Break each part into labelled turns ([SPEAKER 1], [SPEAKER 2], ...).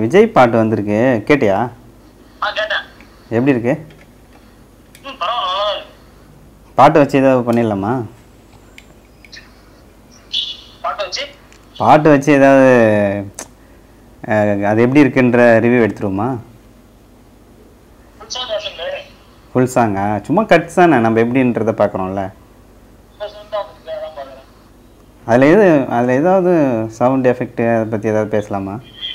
[SPEAKER 1] விஜய் பாட்டு வந்திருக்கு கேட்டியா
[SPEAKER 2] ஆ கேட்டேன்
[SPEAKER 1] எப்படி இருக்கு
[SPEAKER 2] ம் பரவாயில்ல நல்லா இருக்கு.
[SPEAKER 1] பாட்டு வச்சு ஏதாவது பண்ணிடலாமா
[SPEAKER 2] பாட்டு வச்சு
[SPEAKER 1] பாட்டு வச்சு ஏதாவது அஹ், அது எப்படி இருக்குன்ற ரிவ்யூ எடுத்துருவோமா
[SPEAKER 2] ஃபுல் சாங் வருஷன்
[SPEAKER 1] ஃபுல் சாங்கா சும்மா கட்ஸ் தானே நம்ம எப்படின்றத பார்க்குறோம்ல
[SPEAKER 2] ஃபுல் சாங் தான் உங்களுக்கு அதான் பார்க்குறேன்
[SPEAKER 1] அதில் எது அதில் ஏதாவது சவுண்ட் எஃபெக்ட் அதை பற்றி ஏதாவது பேசலாமா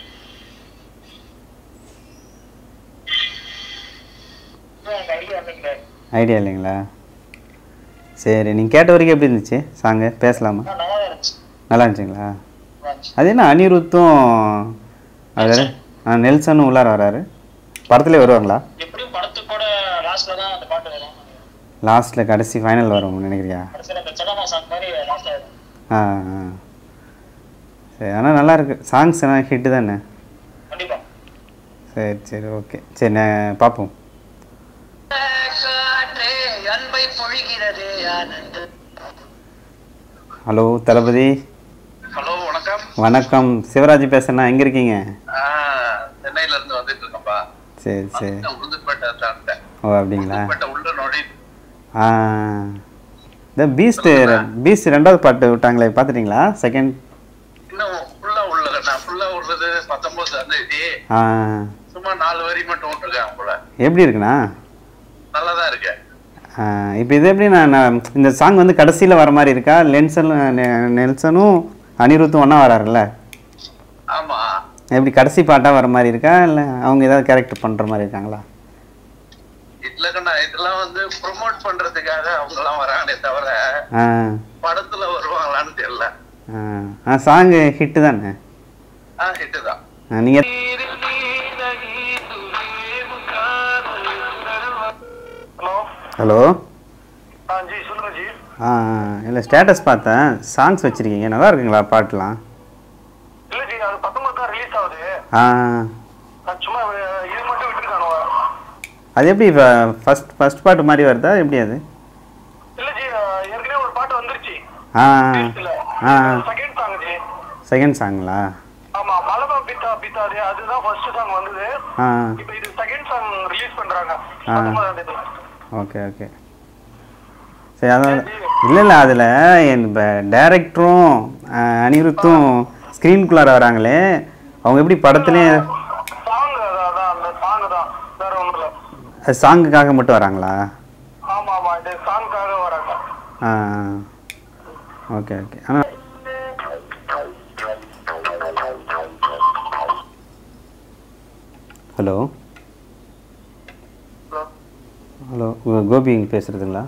[SPEAKER 2] இன்னும் எனக்கு ஐடியா இல்லை கிடையாது
[SPEAKER 1] ஐடியா இல்லைங்களா சரி நீங்கள் கேட்ட வரைக்கும் எப்படி இருந்துச்சு சாங்கு பேசலாமா
[SPEAKER 2] ஆ நல்லா தான் இருந்துச்சு
[SPEAKER 1] நல்லா இருந்துச்சுங்களா
[SPEAKER 2] இருந்துச்சு.
[SPEAKER 1] அது என்ன அனிருத்தும் அது ஆ நெல்சனும் உள்ளார வராரு படத்துலேயே வருவாங்களா
[SPEAKER 2] எப்படியும் படத்துக்கு கூட லாஸ்ட்ல தான் அந்த பாட்டு வரும்
[SPEAKER 1] லாஸ்ட்டில் கடைசி ஃபைனல் வரும் நினைக்கிறியா
[SPEAKER 2] கடைசியில் அந்த சடமா சாங் மாதிரி லாஸ்ட்ல வரும்
[SPEAKER 1] ஆ ஆ சரி ஆனால் நல்லா இருக்கு சாங்ஸ் எல்லாம் ஹிட்டு தானே
[SPEAKER 2] கண்டிப்பா
[SPEAKER 1] சரி சரி ஓகே சரி நான் பார்ப்போம்
[SPEAKER 2] காற்றே அன்பை பொழிகிறது ஆனந்த
[SPEAKER 1] ஹலோ தளபதி
[SPEAKER 3] ஹலோ வணக்கம்
[SPEAKER 1] வணக்கம் சிவராஜ் பேசுறேண்ணா எங்கே இருக்கீங்க
[SPEAKER 3] ஆஹ், சென்னையில இருந்து வந்துட்டு இருக்கேன்ப்பா
[SPEAKER 1] சரி சரி
[SPEAKER 3] நான் உளுந்தூர்பேட்டை தாண்டேன்
[SPEAKER 1] ஓ அப்படிங்களா
[SPEAKER 3] உளுந்தூர்பேட்டை உள்ள நுழை
[SPEAKER 1] ஆ இந்த பீஸ்ட்டு பீஸ்ட் ரெண்டாவது பாட்டு விட்டாங்களே பார்த்துட்டீங்களா செகண்ட்
[SPEAKER 3] இன்னும் ஃபுல்லா உள்ள நான் ஃபுல்லா உள்ளது பத்தொன்பது தேதி
[SPEAKER 1] ஆ
[SPEAKER 3] சும்மா நாலு வரி மட்டும் விட்டுருக்கேன் போல
[SPEAKER 1] எப்படி இருக்குண்ணா
[SPEAKER 3] நல்லா தான் இருக்கு
[SPEAKER 1] இப்போ இது எப்படி நான் நான் இந்த சாங் வந்து கடைசியில் வர மாதிரி இருக்கா லென்சன் நெல்சனும் அனிருத்தும் ஒன்றா வராருல்ல
[SPEAKER 3] ஆமா
[SPEAKER 1] எப்படி கடைசி பாட்டாக வர மாதிரி இருக்கா இல்லை அவங்க ஏதாவது கேரக்டர் பண்ணுற மாதிரி இருக்காங்களா
[SPEAKER 3] இல்லக்கண்ணா இதெல்லாம் வந்து ப்ரொமோட் பண்றதுக்காக அவங்க எல்லாம் வராங்களே தவிர
[SPEAKER 1] ஆ
[SPEAKER 3] படத்துல வருவாங்களான்னு தெரியல
[SPEAKER 1] ஆ ஆ சாங்கு ஹிட்டு தானே
[SPEAKER 3] ஆஹ் ஹிட்டு தான்
[SPEAKER 1] நீங்கள்
[SPEAKER 2] ஹலோ
[SPEAKER 1] ஹலோ
[SPEAKER 2] ஆ ஜி சொல்லுங்க ஜி
[SPEAKER 1] ஆ இல்லை ஸ்டேட்டஸ் பார்த்தேன் சாங்ஸ் வச்சுருக்கீங்க நல்லா இருக்குங்களா பாட்டுலாம்
[SPEAKER 2] இல்ல ஜி அது பத்தொன்பது தான் ரிலீஸ் ஆகுது
[SPEAKER 1] ஆ
[SPEAKER 2] நான் சும்மா அஹ், இது மட்டும் விட்டுருக்கானுவ
[SPEAKER 1] அது எப்படி இப்போ ஃபஸ்ட் ஃபஸ்ட் பாட்டு மாதிரி வருதா எப்படி அது
[SPEAKER 2] இல்ல ஜி அஹ், ஏற்கனவே ஒரு பாட்டு வந்துருச்சு
[SPEAKER 1] ஆ
[SPEAKER 2] இல்ல
[SPEAKER 1] ஆ
[SPEAKER 2] செகண்ட் சாங் ஜி
[SPEAKER 1] செகண்ட் சாங்களா
[SPEAKER 2] ஆமா மலபா பித்தா பித்தாது அதுதான் ஃபர்ஸ்ட் சாங் வந்தது
[SPEAKER 1] ஆ
[SPEAKER 2] இப்போ இது செகண்ட் சாங் ரிலீஸ் பண்றாங்க
[SPEAKER 1] ஆ.
[SPEAKER 2] பத்தொன்பதாம் தேதி
[SPEAKER 1] ஓகே ஓகே சரி அதான் இல்லை இல்லை அதில் என் இப்போ டேரக்டரும் அனிருத்தும் ஸ்க்ரீன்குள்ளார வராங்களே அவங்க எப்படி படத்துலேயே
[SPEAKER 2] சாங் அதான் அந்த சாங் தான் வேற ஒண்ணும் இல்ல
[SPEAKER 1] அது சாங்குக்காக மட்டும் வராங்களா
[SPEAKER 2] ஆமா ஆமா இது சாங்காக வராங்க
[SPEAKER 1] ஆ ஓகே ஓகே ஆனால் ஹலோ ஹலோ கோபி பேசுகிறதுங்களா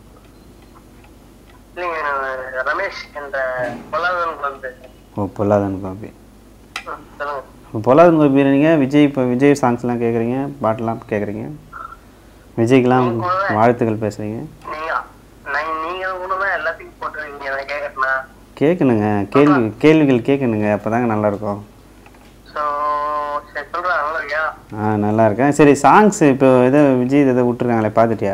[SPEAKER 2] நீங்க ரமேஷ் என்ற பொல்லாதவன் வந்து
[SPEAKER 1] ஓ பொல்லாதன் கோபி
[SPEAKER 2] சொல்லுங்க
[SPEAKER 1] இப்போ பொல்லாதன் கோபி நீங்கள் விஜய் இப்போ விஜய் சாங்ஸ்லாம் கேட்குறீங்க பாட்டெலாம் கேட்குறீங்க விஜய்க்கெலாம் வாழ்த்துக்கள் பேசுகிறீங்க
[SPEAKER 2] நீங்க நான் நீங்க ஒண்ணுதான் எல்லாத்தையும் போட்டுருக்கீங்க நான் கேட்கறேன்னா
[SPEAKER 1] கேட்கணுங்க கேள்வி கேள்விகள் கேட்கணுங்க அப்போ தாங்க நல்லாயிருக்கும்
[SPEAKER 2] ஸோ சரி சொல்றேன் நல்லா இருக்கியா
[SPEAKER 1] ஆ நல்லா இருக்கேன் சரி சாங்ஸ் இப்போ ஏதோ விஜய் இதை விட்டுருக்காங்களே பார்த்துட்டியா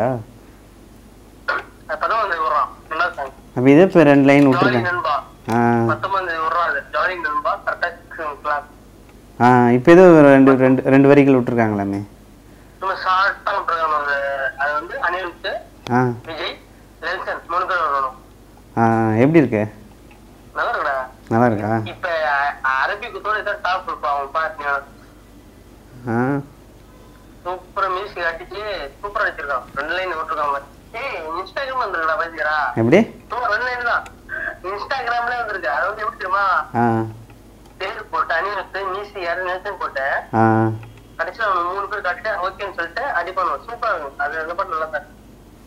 [SPEAKER 2] பதம் வந்து விடுறான் நல்லா சாங்
[SPEAKER 1] அப்போ இதே இப்போ ரெண்டு லைன்
[SPEAKER 2] ஜாலி
[SPEAKER 1] விட்டுருக்கேன்
[SPEAKER 2] நண்பா
[SPEAKER 1] ஆ
[SPEAKER 2] பத்தொன்பது விடுறான் அது ஜாலி நண்பா கரெக்டாக கிளாஸ்
[SPEAKER 1] ஆ இப்போ ஏதோ ஒரு ரெண்டு ரெண்டு ரெண்டு வரிகள் விட்டுருக்காங்களாமே
[SPEAKER 2] சும்மா ஷார்ட்டா விட்டுருக்காங்க அது அது வந்து அனிருத்
[SPEAKER 1] ஆ
[SPEAKER 2] விஜய் நெல்சன் மூணு பேர் வரணும்
[SPEAKER 1] ஆ எப்படி இருக்கு
[SPEAKER 2] நல்லா இருக்குடா
[SPEAKER 1] நல்லா இருக்கா
[SPEAKER 2] இப்ப அ- அரபி குத்தோட இதான் டாப் இருப்பான் அவன் பாத்தீங்க
[SPEAKER 1] ஆ
[SPEAKER 2] சூப்பரா மியூசிக் அடிச்சு சூப்பரா வச்சிருக்கான் ரெண்டு லைன் விட்டுருக்காங்க ஏய் இன்ஸ்டாகிராம் வந்துருக்கா பாத்தீங்களா
[SPEAKER 1] எப்படி
[SPEAKER 2] சும்மா ரெண்டு லைன் தான் இன்ஸ்டாகிராம்ல வந்திருக்கு அது வந்து எப்படி தெரியுமா
[SPEAKER 1] ஆ
[SPEAKER 2] பேர் போட்டு அனிருத் மியூசிக் யாரு நெல்சன் போட்டு
[SPEAKER 1] ஆ
[SPEAKER 2] கடைசியில அவன் மூணு பேர் கட்டு ஓகேன்னு சொல்லிட்டு அடிப்பானு சூப்பரா இருக்கும் அது அந்த பாட்டு நல்லா தான்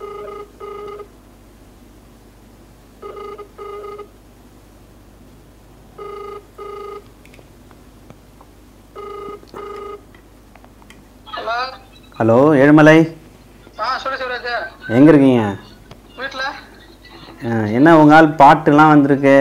[SPEAKER 2] ஹலோ
[SPEAKER 1] ஹலோ ஏழுமலை
[SPEAKER 2] ஆ சொல்லு சிவராஜ்
[SPEAKER 1] எங்கே இருக்கீங்க
[SPEAKER 2] வீட்டுல
[SPEAKER 1] ஆ, என்ன உங்கள் ஆள் பாட்டுலாம் வந்திருக்கு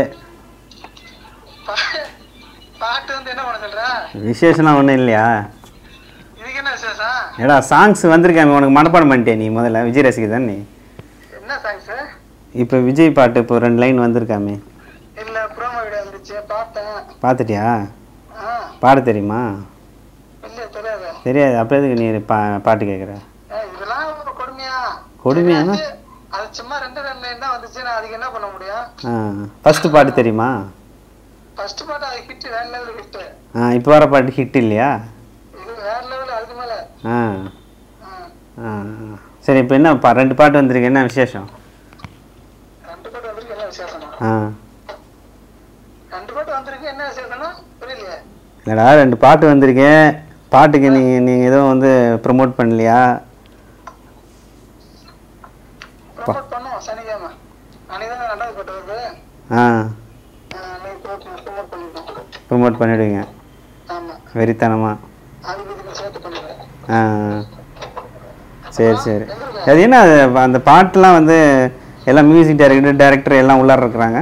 [SPEAKER 2] பாட்டு வந்து என்ன பண்ண சொல்ற
[SPEAKER 1] விசேஷம்லாம் ஒன்றும் இல்லையா
[SPEAKER 2] இதுக்கு என்ன விசேஷம்
[SPEAKER 1] ஏடா சாங்ஸ் வந்திருக்காங்க உனக்கு மனப்பாடம் பண்ணிட்டே நீ முதல்ல விஜய் ரசிகர் தான் நீ
[SPEAKER 2] என்ன சாங்ஸ்
[SPEAKER 1] இப்போ விஜய் பாட்டு இப்போ ரெண்டு லைன் வந்திருக்காமே
[SPEAKER 2] இல்ல ப்ரோமோ வீடியோ வந்துச்சு பார்த்தேன்
[SPEAKER 1] பார்த்துட்டியா
[SPEAKER 2] ஆ
[SPEAKER 1] பாட தெரியுமா
[SPEAKER 4] இல்லையா தெரியாது
[SPEAKER 1] தெரியாது அப்போ எதுக்கு நீ பா பாட்டு கேட்குற
[SPEAKER 4] ஏய், இதெல்லாம் ஒரு கொடுமையா
[SPEAKER 1] கொடுமையானா?
[SPEAKER 4] தெரியாது. அது சும்மா ரெண்டு ரெண்டு லைன் தான் வந்துச்சு நான் அதுக்கு என்ன பண்ண முடியும்
[SPEAKER 1] ஆ ஃபஸ்ட்டு பாட்டு தெரியுமா
[SPEAKER 4] ஃபர்ஸ்ட் பாட்டு அது ஹிட் வேற லெவல் ஹிட்
[SPEAKER 1] ஆ இப்போ வர பாட்டு ஹிட் இல்லையா
[SPEAKER 4] இது வேற லெவல் அதுக்கு மேல
[SPEAKER 1] ஆ
[SPEAKER 4] ஆ.
[SPEAKER 1] ஆ சரி இப்போ என்ன பா ரெண்டு பாட்டு வந்திருக்கு என்ன விசேஷம்
[SPEAKER 4] ரெண்டு பாட்டு வந்திருக்கு என்ன விசேஷமா
[SPEAKER 1] ஆ
[SPEAKER 4] ரெண்டு பாட்டு வந்திருக்கு என்ன விசேஷம்னா புரியலையே
[SPEAKER 1] இல்லைடா ரெண்டு பாட்டு வந்திருக்கேன் பாட்டுக்கு நீங்கள் நீங்கள் எதுவும் வந்து ப்ரமோட் பண்ணலையா
[SPEAKER 4] ப்ரொமோட் பண்ணுவோம் சனிக்கிழமை அன்னைக்கு தான் ரெண்டாவது பாட்டு வருது
[SPEAKER 1] ஆ
[SPEAKER 4] ப்ரொமோட் பண்ணிருக்கோம்
[SPEAKER 1] ப்ரமோட் பண்ணிவிடுவீங்க
[SPEAKER 4] ஆமா
[SPEAKER 1] வெறித்தனமாக
[SPEAKER 4] அதுக்கு இதுக்கு சேர்த்து பண்ணிடுறேன்
[SPEAKER 1] ஆ சரி சரி அது என்ன அது அந்த பாட்டுலாம் வந்து எல்லாம் மியூசிக் டைரக்டர் டைரக்டர் எல்லாம் உள்ளார இருக்கிறாங்க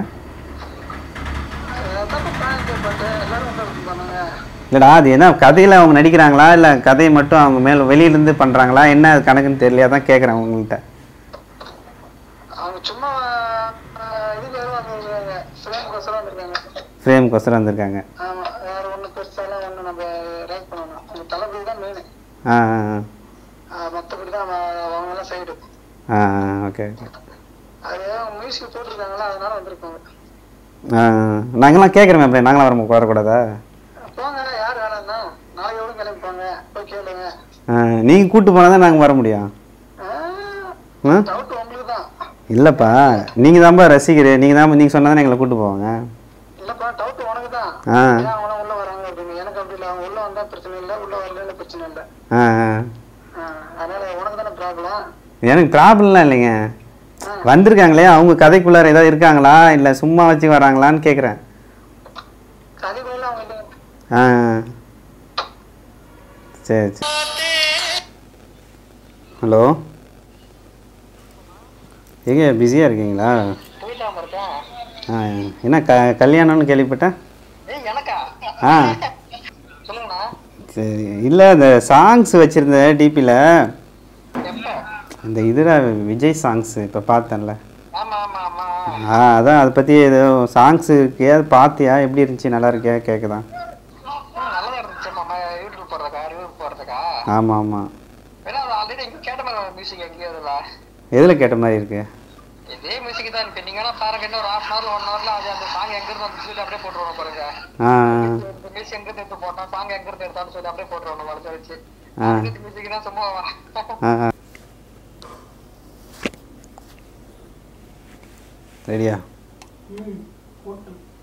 [SPEAKER 4] அதான் பிராண்ட் பாட்டு எல்லாரும் வந்து பண்ணாங்க
[SPEAKER 1] இல்லைடா அது என்ன கதையில் அவங்க நடிக்கிறாங்களா இல்லை கதையை மட்டும் அவங்க மேலே வெளியிலேருந்து பண்ணுறாங்களா என்ன அது கணக்குன்னு தெரியலையா தான் கேட்குறேன் உங்கள்கிட்ட
[SPEAKER 4] அவங்க சும்மா ஆஹ், இதுக்கு வருவாங்க ஃப்ரேம் கோசரம் வந்திருக்காங்க
[SPEAKER 1] ஃப்ரேம்கோசரம் வந்திருக்காங்க
[SPEAKER 4] ஆமா வேற ஒண்ணு பெருசாலாம் ஒண்ணு நம்ம ரைட் பண்ணணும் அந்த தளபதி தான் மெயின்
[SPEAKER 1] ஆ ஆ
[SPEAKER 4] மற்றபடி தான் அவங்க எல்லாம் சைடு
[SPEAKER 1] ஆ ஓகே ஓகே
[SPEAKER 4] அது அவங்க மியூசிக் போட்டிருக்காங்களா அதனால வந்திருக்காங்க
[SPEAKER 1] ஆ நாங்களாம் கேட்குறோமே அப்படி நாங்களாம் வர வரக்கூடாதா
[SPEAKER 4] போங்க யார் வேணாம்னா நாளைக்கு எவ்வளோ கிளம்பி போங்க போய் கேளுங்க
[SPEAKER 1] நீங்கள் கூப்பிட்டு போனால் தான் நாங்கள் வர முடியும் ஆ
[SPEAKER 4] டவுட் உங்களுக்கு தான்
[SPEAKER 1] இல்லைப்பா நீங்கள் தான்ப்பா ரசிகர் நீங்கள் தான் நீங்கள் சொன்னால் தான் எங்களை கூப்பிட்டு போவாங்க
[SPEAKER 4] இல்லப்பா டவுட் உனக்கு தான்
[SPEAKER 1] ஆ
[SPEAKER 4] ஏன் அவங்கள உள்ள வராங்க அப்படின்னு எனக்கு அப்படி இல்லை அவங்க உள்ள வந்தா பிரச்சனை இல்லை உள்ள வரல பிரச்சனை இல்லை
[SPEAKER 1] ஆ ஆ
[SPEAKER 4] ஆ, அதனால உனக்கு தானே ப்ராப்ளம்
[SPEAKER 1] எனக்கு ப்ராப்ளம்லாம் இல்லைங்க வந்திருக்காங்களே அவங்க கதைக்குள்ளார ஏதாவது இருக்காங்களா இல்லை சும்மா வச்சு வராங்களான்னு கேட்குறேன்
[SPEAKER 4] கதைக்குள்ள அவங்க இல்லை
[SPEAKER 1] ஆ சரி சரி ஹலோ எங்க பிஸியாக இருக்கீங்களா
[SPEAKER 4] போயிட்டாம இருக்கேன்
[SPEAKER 1] ஆ என்ன க கல்யாணம்னு கேள்விப்பட்டேன்
[SPEAKER 4] ஏய் எனக்கா
[SPEAKER 1] ஆ
[SPEAKER 4] சொல்லுங்கண்ணா
[SPEAKER 1] சரி இல்லை இந்த சாங்ஸ் வச்சுருந்த டிபியில்
[SPEAKER 4] எப்ப
[SPEAKER 1] இந்த இதில் விஜய் சாங்ஸ் இப்போ பார்த்தேன்ல
[SPEAKER 4] ஆமா ஆமா ஆமா
[SPEAKER 1] ஆ அதான் அதை பற்றி ஏதோ சாங்ஸு ஏதாவது பார்த்தியா எப்படி இருந்துச்சு நல்லா இருக்கியா கேட்குதான்
[SPEAKER 4] ம், நல்லா இருந்துச்சு மாமா யூடியூப் போடுறதுக்கா ரிவ்யூ போடுறதுக்கா
[SPEAKER 1] ஆமாம் ஆமாம்
[SPEAKER 4] வேணா அது ஆல்ரெடி எங்க கேட்ட மாதிரி மியூசிக் எங்கேயோ இதுல
[SPEAKER 1] எதில் கேட்ட மாதிரி இருக்கு
[SPEAKER 4] இதே மியூசிக் தான் இருக்கு நீங்க வேணா பாருங்க இன்னும் ஒரு ஹாஃப் அன் ஹவர் ஒன் ஹவர்ல அது அந்த சாங் எங்க இருந்து வந்து சொல்லி அப்படியே போட்டுருவோம் பாருங்க
[SPEAKER 1] ஆ
[SPEAKER 4] இந்த மியூசிக் எங்க இருந்து எடுத்து போட்டோம் சாங் எங்க இருந்து எடுத்தாலும் சொல்லி அப்படியே போட்டுருவோம் வளர்த்து வச்சு
[SPEAKER 1] ஆ.
[SPEAKER 4] மியூசிக் தான் சும்மா
[SPEAKER 1] ஆ ஆ ரெடியா
[SPEAKER 4] போட்டு